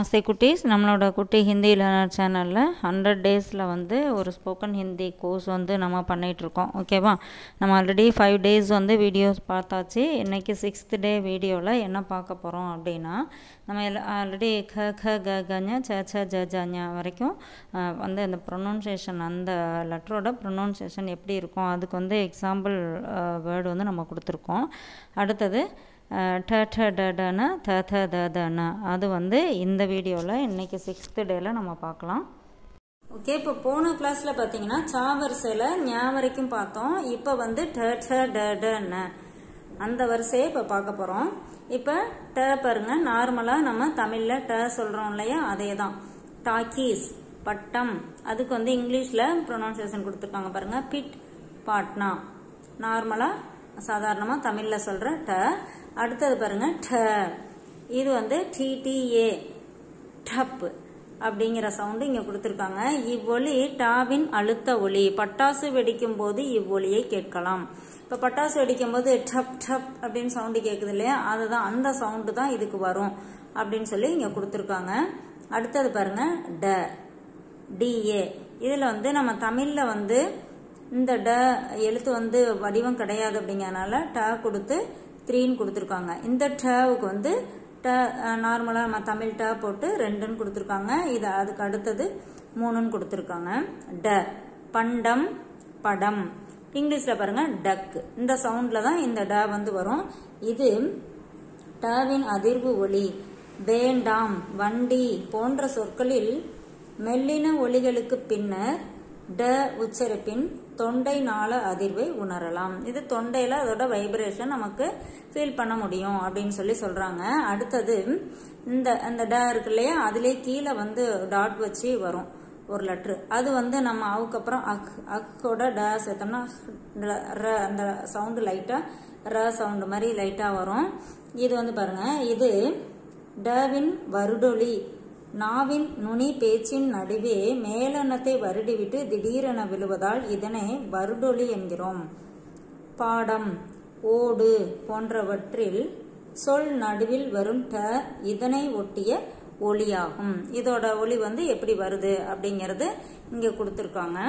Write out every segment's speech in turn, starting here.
நமஸ்தே குட்டீஸ் நம்மளோட குட்டி ஹிந்தி லேர்னர் சேனலில் ஹண்ட்ரட் டேஸில் வந்து ஒரு ஸ்போக்கன் ஹிந்தி கோர்ஸ் வந்து நம்ம பண்ணிகிட்ருக்கோம் ஓகேவா நம்ம ஆல்ரெடி ஃபைவ் டேஸ் வந்து வீடியோஸ் பார்த்தாச்சு இன்றைக்கி சிக்ஸ்த் டே வீடியோவில் என்ன பார்க்க போகிறோம் அப்படின்னா நம்ம ஆல்ரெடி க க க கஞ ச ச ஜ ஜ வரைக்கும் அஹ், வந்து அந்த ப்ரொனவுன்சியேஷன் அந்த லெட்டரோட ப்ரொனவுன்சியேஷன் எப்படி இருக்கும் அதுக்கு வந்து எக்ஸாம்பிள் வேர்டு வந்து நம்ம கொடுத்துருக்கோம் அடுத்தது அஹ், ட ட ட டன த த த தன அது வந்து இந்த வீடியோவில் இன்றைக்கி சிக்ஸ்த்து டேயில் நம்ம பார்க்கலாம் ஓகே இப்போ போன கிளாஸில் பார்த்தீங்கன்னா சா வரிசையில் ஞா வரைக்கும் பார்த்தோம் இப்போ வந்து ட ட ட டன அந்த வரிசையை இப்போ பார்க்க போகிறோம் இப்போ ட பாருங்க நார்மலாக நம்ம தமிழில் ட சொல்கிறோம் இல்லையா அதே தான் டாக்கீஸ் பட்டம் அதுக்கு வந்து இங்கிலீஷில் ப்ரொனவுன்சியேஷன் கொடுத்துருக்காங்க பாருங்க பிட் பாட்னா நார்மலாக சாதாரணமாக தமிழில் சொல்கிற ட அடுத்தது பாருங்க ட இது வந்து டிடிஏ டப் அப்படிங்கிற சவுண்டு இங்க கொடுத்துருக்காங்க இவ்வொலி டாவின் அழுத்த ஒலி பட்டாசு வெடிக்கும் போது இவ்வொலியை கேட்கலாம் இப்ப பட்டாசு வெடிக்கும் போது டப் டப் அப்படின்னு சவுண்டு கேக்குது இல்லையா அதுதான் அந்த சவுண்டு தான் இதுக்கு வரும் அப்படின்னு சொல்லி இங்க கொடுத்துருக்காங்க அடுத்தது பாருங்க ட டிஏ இதுல வந்து நம்ம தமிழ்ல வந்து இந்த ட எழுத்து வந்து வடிவம் கிடையாது அப்படிங்கறனால ட கொடுத்து த்ரீன்னு கொடுத்துருக்காங்க இந்த டவுக்கு வந்து ட நார்மலாக நம்ம தமிழ் ட போட்டு ரெண்டுன்னு கொடுத்துருக்காங்க இது அதுக்கு அடுத்தது மூணுன்னு கொடுத்துருக்காங்க ட பண்டம் படம் இங்கிலீஷில் பாருங்க டக் இந்த சவுண்டில் தான் இந்த ட வந்து வரும் இது டவின் அதிர்வு ஒலி வேண்டாம் வண்டி போன்ற சொற்களில் மெல்லின ஒலிகளுக்கு பின்னர் ட உச்சரிப்பின் தொண்டை நாள அதிர்வை உணரலாம் இது தொண்டையில அதோட வைப்ரேஷன் நமக்கு ஃபீல் பண்ண முடியும் அப்படின்னு சொல்லி சொல்றாங்க அடுத்தது இந்த அந்த ட இருக்கு இல்லையா அதுலயே கீழே வந்து டாட் வச்சு வரும் ஒரு லெட்ரு அது வந்து நம்ம அதுக்கப்புறம் அக் அக்கோட ட சேர்த்தோம்னா ர- ர அந்த சவுண்டு லைட்டா ர சவுண்டு மாதிரி லைட்டா வரும் இது வந்து பாருங்க இது டவின் வருடொலி நாவின் நுனி பேச்சின் நடுவே மேலெண்ணத்தை வருடிவிட்டு திடீரென விழுவதால் இதனை வருடொலி என்கிறோம் பாடம் ஓடு போன்றவற்றில் சொல் நடுவில் வரும் ட இதனை ஒட்டிய ஒலியாகும் இதோட ஒலி வந்து எப்படி வருது அப்படிங்கறது இங்க கொடுத்துருக்காங்க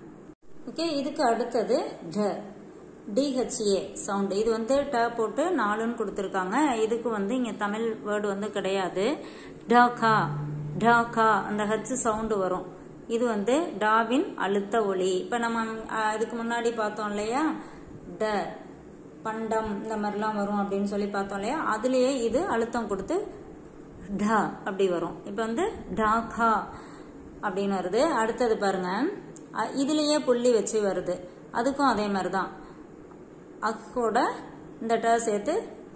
ஓகே இதுக்கு அடுத்தது ட டிஹெச்ஏ சவுண்டு இது வந்து ட போட்டு நாலுன்னு கொடுத்துருக்காங்க இதுக்கு வந்து இங்க தமிழ் வேர்டு வந்து கிடையாது டாகா டாகா அந்த ஹச் சவுண்டு வரும் இது வந்து டாவின் அழுத்த ஒலி இப்ப நம்ம அஹ், இதுக்கு முன்னாடி பார்த்தோம் இல்லையா ட பண்டம் இந்த மாதிரிலாம் வரும் அப்படின்னு சொல்லி பார்த்தோம் இல்லையா அதுலயே இது அழுத்தம் கொடுத்து டா அப்படி வரும் இப்போ வந்து டாகா அப்படின்னு வருது அடுத்தது பாருங்க அ- இதுலயே புள்ளி வச்சு வருது அதுக்கும் அதே மாதிரி தான் அக்கோட இந்த ட சேர்த்து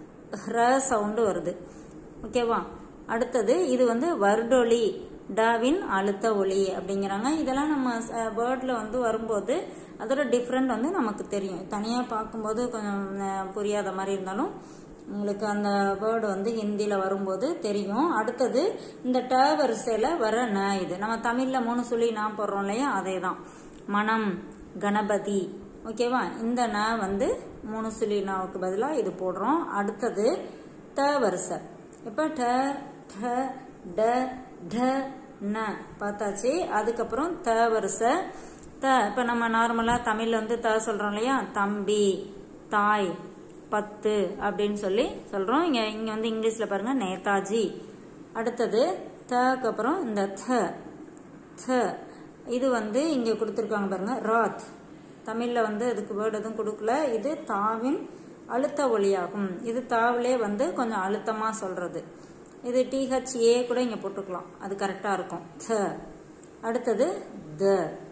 ர சவுண்டு வருது ஓகேவா அடுத்தது இது வந்து வருடொலி டாவின் அழுத்த ஒலி அப்படிங்கிறாங்க இதெல்லாம் நம்ம வேர்டில் வந்து வரும்போது அதோட டிஃப்ரெண்ட் வந்து நமக்கு தெரியும் தனியாக பார்க்கும்போது கொஞ்சம் அஹ், புரியாத மாதிரி இருந்தாலும் உங்களுக்கு அந்த வேர்டு வந்து ஹிந்தியில் வரும்போது தெரியும் அடுத்தது இந்த ட வரிசையில் வர ந இது நம்ம தமிழில் மூணு சொல்லி நான் போடுறோம் இல்லையா அதே தான் மனம் கணபதி ஓகேவா இந்த ந வந்து மூணு சொல்லி நாவுக்கு பதிலாக இது போடுறோம் அடுத்தது த வரிசை இப்போ ட ட ட ட ந பார்த்தாச்சு அதுக்கப்புறம் த வரிசை த இப்போ நம்ம நார்மலாக தமிழில் வந்து த சொல்கிறோம் இல்லையா தம்பி தாய் பத்து அப்படின்னு சொல்லி சொல்கிறோம் இங்கே இங்கே வந்து இங்கிலீஷில் பாருங்க நேதாஜி அடுத்தது தக்கு அப்புறம் இந்த த த இது வந்து இங்கே கொடுத்துருக்காங்க பாருங்க ராத் தமிழில் வந்து அதுக்கு வேர்டு எதுவும் கொடுக்கல இது தாவின் அழுத்த ஒலியாகும் இது தாவிலே வந்து கொஞ்சம் அழுத்தமாக சொல்கிறது இது டிஹெச்ஏ கூட இங்கே போட்டுக்கலாம் அது கரெக்டாக இருக்கும் த அடுத்தது த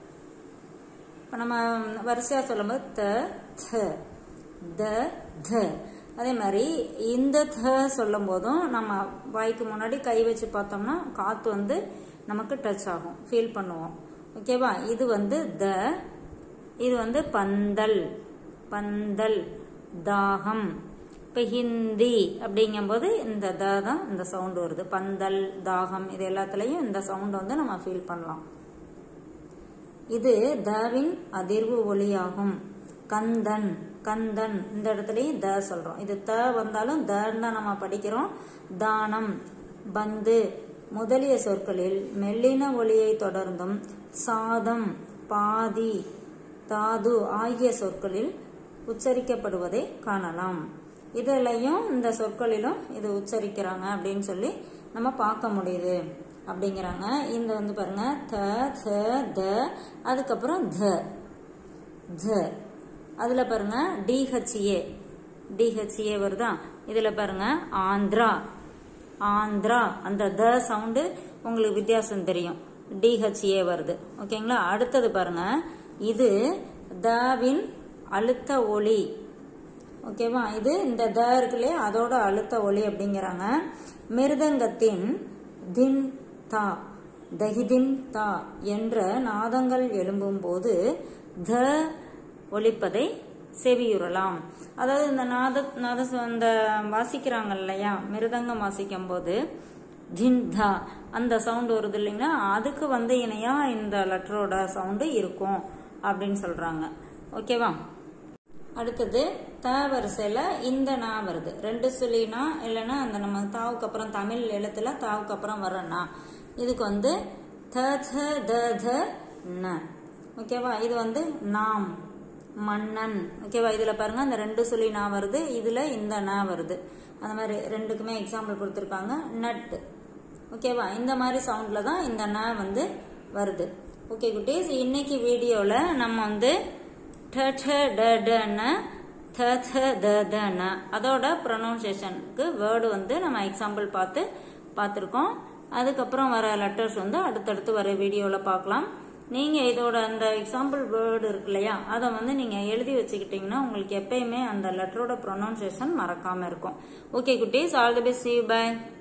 இப்போ நம்ம வரிசையாக சொல்லும்போது த த த த அதே மாதிரி இந்த த சொல்லும் போதும் நம்ம வாய்க்கு முன்னாடி கை வச்சு பார்த்தோம்னா காற்று வந்து நமக்கு டச் ஆகும் ஃபீல் பண்ணுவோம் ஓகேவா இது வந்து த இது வந்து பந்தல் பந்தல் தாகம் இப்போ ஹிந்தி அப்படிங்கும்போது இந்த த தான் இந்த சவுண்டு வருது பந்தல் தாகம் இது எல்லாத்துலேயும் இந்த சவுண்டை வந்து நம்ம ஃபீல் பண்ணலாம் இது தவின் அதிர்வு ஒலியாகும் கந்தன் கந்தன் இந்த இடத்துலயும் த சொல்றோம் இது த வந்தாலும் தன்னு தான் நம்ம படிக்கிறோம் தானம் பந்து முதலிய சொற்களில் மெல்லின ஒலியை தொடர்ந்தும் சாதம் பாதி தாது ஆகிய சொற்களில் உச்சரிக்கப்படுவதை காணலாம் இதுலயும் இந்த சொற்களிலும் இது உச்சரிக்கிறாங்க அப்படின்னு சொல்லி நம்ம பார்க்க முடியுது அப்படிங்கிறாங்க இந்த வந்து பாருங்க த த த அதுக்கப்புறம் த த அதுல பாருங்க டிஹெச்ஏ டிஹெச்ஏ வருதா இதுல பாருங்க ஆந்திரா ஆந்திரா அந்த த சவுண்டு உங்களுக்கு வித்தியாசம் தெரியும் டிஹெச்ஏ வருது ஓகேங்களா அடுத்தது பாருங்க இது தவின் அழுத்த ஒளி ஓகேவா இது இந்த த இருக்குல்லையே அதோட அழுத்த ஒளி அப்படிங்கிறாங்க மிருதங்கத்தின் தின் தா தஹிதின் தா என்ற நாதங்கள் எழும்பும் போது த ஒலிப்பதை செவியுறலாம் அதாவது இந்த நாத நாத அந்த வாசிக்கிறாங்க இல்லையா மிருதங்கம் வாசிக்கும் போது தின் தா அந்த சவுண்ட் வருது இல்லைங்களா அதுக்கு வந்து இணையா இந்த லெட்டரோட சவுண்டு இருக்கும் அப்படின்னு சொல்றாங்க ஓகேவா அடுத்தது த வரிசையில் இந்த நா வருது ரெண்டு சொல்லினா இல்லைன்னா அந்த நம்ம தாவுக்கு அப்புறம் தமிழ் எழுத்துல தாவுக்கு அப்புறம் வரனா இதுக்கு வந்து த த த த ந ஓகேவா இது வந்து நாம் மன்னன் ஓகேவா இதுல பாருங்க அந்த ரெண்டு சொல்லி நா வருது இதுல இந்த நா வருது அந்த மாதிரி ரெண்டுக்குமே எக்ஸாம்பிள் கொடுத்துருக்காங்க நட் ஓகேவா இந்த மாதிரி சவுண்ட்ல தான் இந்த ந வந்து வருது ஓகே குட்டீஸ் இன்னைக்கு வீடியோல நம்ம வந்து ட ட ட டன த த த தன அதோட ப்ரொனவுன்சியேஷனுக்கு வேர்டு வந்து நம்ம எக்ஸாம்பிள் பார்த்து பார்த்துருக்கோம் அதுக்கப்புறம் வர லெட்டர்ஸ் வந்து அடுத்தடுத்து வர வீடியோவில் பார்க்கலாம் நீங்கள் இதோட அந்த எக்ஸாம்பிள் வேர்டு இருக்கு இல்லையா அதை வந்து நீங்கள் எழுதி வச்சுக்கிட்டிங்கன்னா உங்களுக்கு எப்பயுமே அந்த லெட்டரோட ப்ரொனவுன்சியேஷன் மறக்காமல் இருக்கும் ஓகே குட்டீஸ் all the best you by